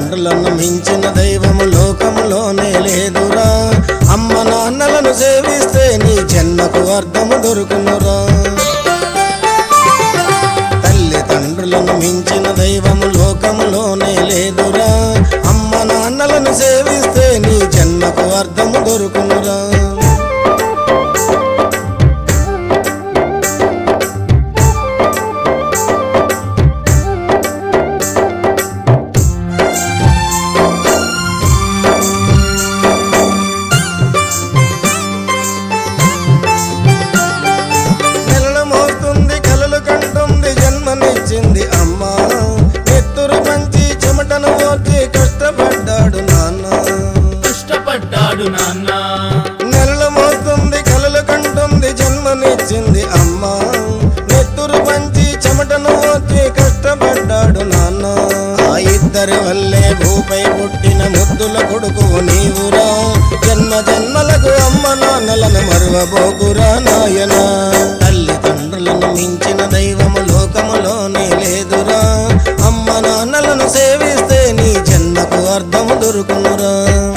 తల్లిదండ్రులను మించిన దైవము లోకములోనే లేదురా అమ్మ నాన్నలను సేవిస్తే నీ జన్మకు అర్థము దొరుకునురా తల్లిదండ్రులను మించిన దైవము లోకములోనే లేదురా అమ్మ నాన్నలను సేవిస్తే నీ జన్మకు అర్థము దొరుకునురా నెలలు మోస్తుంది కలలు కంటుంది జన్మనిచ్చింది అమ్మ ఎత్తురు పంచి చెమటను ఓర్చి కష్టపడ్డాడు నాన్న కష్టపడ్డాడు నాన్న నెలలు మోస్తుంది కలలు కంటుంది జన్మనిచ్చింది అమ్మ నెత్తురు పంచి చెమటను ఓర్చి కష్టపడ్డాడు నాన్న ఆ ఇద్దరి వల్లే భూపై పుట్టిన ముద్దుల కొడుకు నీవురా జన్మ జన్మలకు అమ్మ నాన్నలను మరువబోకురా నాయన తల్లిదండ్రులను మించిన దైవము లోకములోనే లేదురా అమ్మ నాన్నలను సేవిస్తే నీ జన్మకు అర్థము దొరుకునురా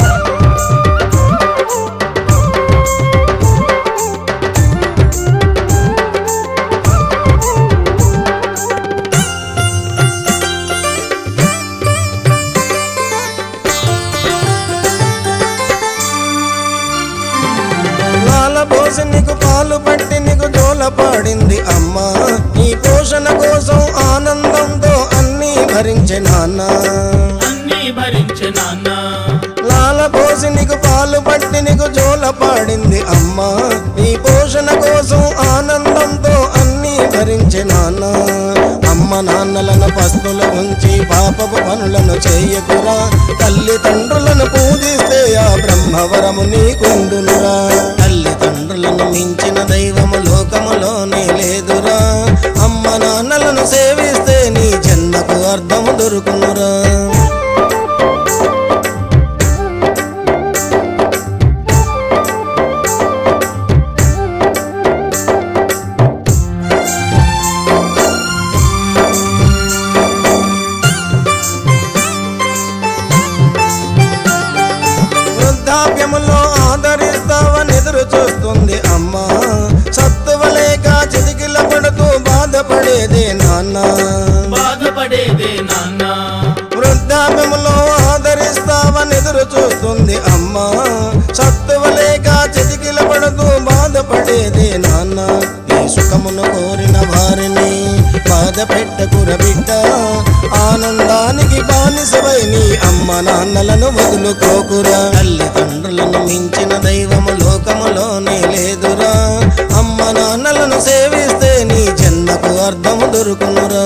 లాల పోసి నీకు పాలు పట్టి నీకు జోల పాడింది అమ్మా నీ పోషణ కోసం ఆనందంతో అన్నీ భరించే నాన్న అన్నీ భరించే నాన్న లాల పోసి నీకు పాలు పట్టి నీకు జోల పాడింది అమ్మా నీ పోషణ కోసం ఆనందంతో అన్నీ భరించే నాన్న అమ్మ నాన్నలను పస్తుల ఉంచి పాపపు పనులను చేయకురా తల్లిదండ్రులను పూజిస్తే ఆ బ్రహ్మవరము నీకుండునురా తల్లిదండ్రులను మించిన దైవము లోకములోనే లేదురా అమ్మ నాన్నలను సేవిస్తే నీ జన్మకు అర్థము దొరుకునురా వృద్ధాప్యములో ఆదరిస్తావని ఎదురు చూస్తుంది అమ్మ సత్తువలేక చితికిల పడుతూ బాధపడేదే నాన్న బాధపడేదే నాన్న వృద్ధాప్యములో ఆదరిస్తావని ఎదురు చూస్తుంది అమ్మ సత్తువలేక చితికిల పడుతూ బాధపడేదే నాన్న ఈ సుఖమును కోరిన వారిని బాధ పెట్టకుర బిడ్డ ఆనందానికి బానిసవై నీ అమ్మ నాన్నలను వదులుకోకురా తల్లిదండ్రులను మించిన దైవము లోకములోనే లేదురా అమ్మ నాన్నలను సేవిస్తే నీ జన్మకు అర్థము దొరుకునురా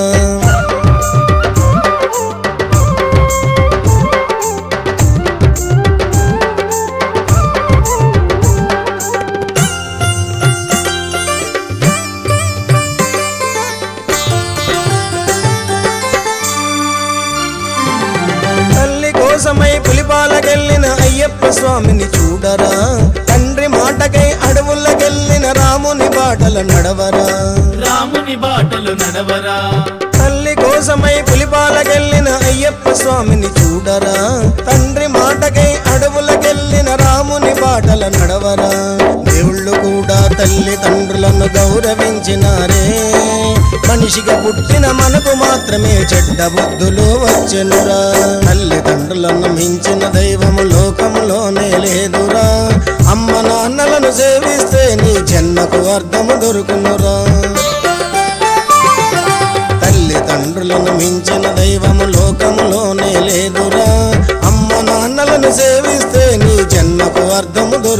తల్లి కోసమై పులిపాలకెళ్ళిన అయ్యప్ప స్వామిని చూడరా తండ్రి మాటకై అడవులకెళ్ళిన రాముని బాటల నడవరా రాముని బాటలు నడవరా తల్లి కోసమై పులిపాలకెళ్ళిన అయ్యప్ప స్వామిని చూడరా తండ్రి మాటకై అడవులకెళ్ళిన రాముని బాటల నడవరా దేవుళ్ళు కూడా తల్లి తండ్రులను గౌరవించినారే మనిషిగా పుట్టిన మనకు మాత్రమే చెడ్డ బుద్ధులు వచ్చెనురా తల్లిదండ్రులను మించిన దైవము లోకములోనే లేదురా అమ్మ నాన్నలను సేవిస్తే నీ జన్మకు అర్థము దొరుకునురా తల్లిదండ్రులను మించిన దైవము లోకములోనే లేదురా అమ్మ నాన్నలను సేవిస్తే నీ జన్మకు అర్థము దొరుకునురా